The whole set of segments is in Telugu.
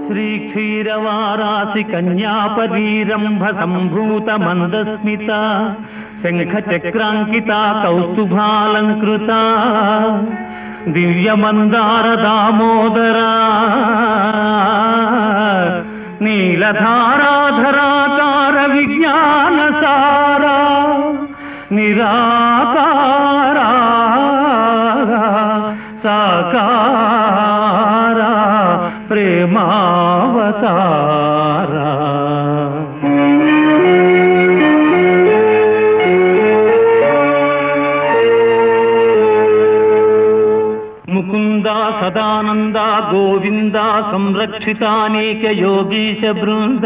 శ్రీక్షీరవారాసి కన్యాపరీరంభ సంభూత మందస్మిత శంఖ చక్రాంకిత కౌస్తుభాలంకృత దివ్యమందార దామోదరా నీలధారాధరాకార విజ్ఞాన సారా నిరాకారా సాకారా ప్రేమావతారా ముకుంద సదానంద గోవింద సంరక్షితానేక యోగీశ బృంద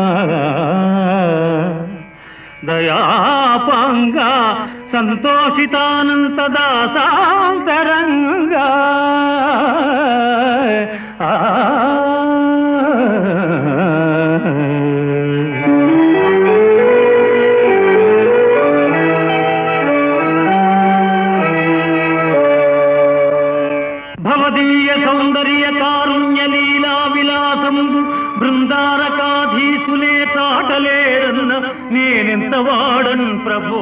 దయాపాంగ సంతోషితానంత దాసాంతరంగా భవదీయ సౌందర్య కారుణ్య లీలా విలాసంబు బృందారకాధీసులే తాటలేరన్న నేనెంత వాడన్ ప్రభో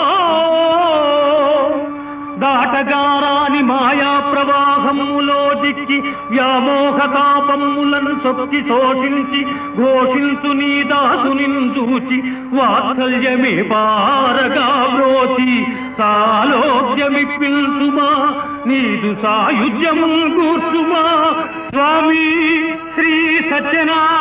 దాటగారాని మాయా ప్రవాహములో దిక్కి వ్యామోహ కాపమ్ములను సొక్కి శోషించి ఘోషించు నీ దాసుని చూచి వాత్సల్యమే పారగా బ్రోచి సాలోక్యమిప్పించుమా నీదు సాయుధ్యము కూర్చుమా స్వామి శ్రీ సత్యనారాయణ